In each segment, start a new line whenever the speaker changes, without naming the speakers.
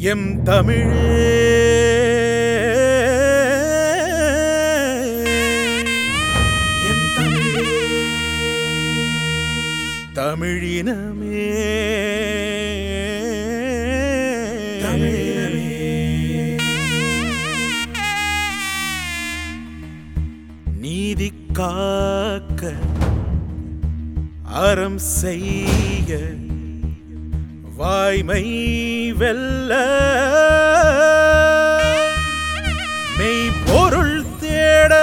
M தமிழே M தமிழே தமிழினமே நீதி காக்க அறம் செய்ய வாய்மை வெல்ல மெய்ப்பொருள் தேட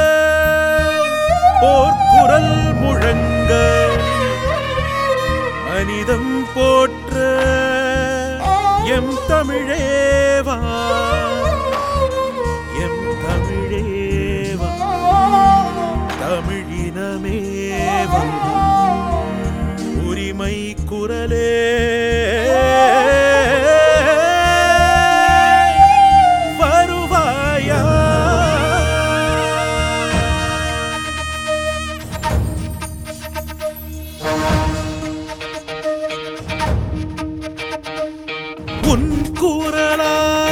போர்க்குரல் முழங்க மனிதம் போற்ற எம் தமிழேவா எம் தமிழேவா தமிழினமேவா உரிமை குரலே வருவாயா உன் குரலா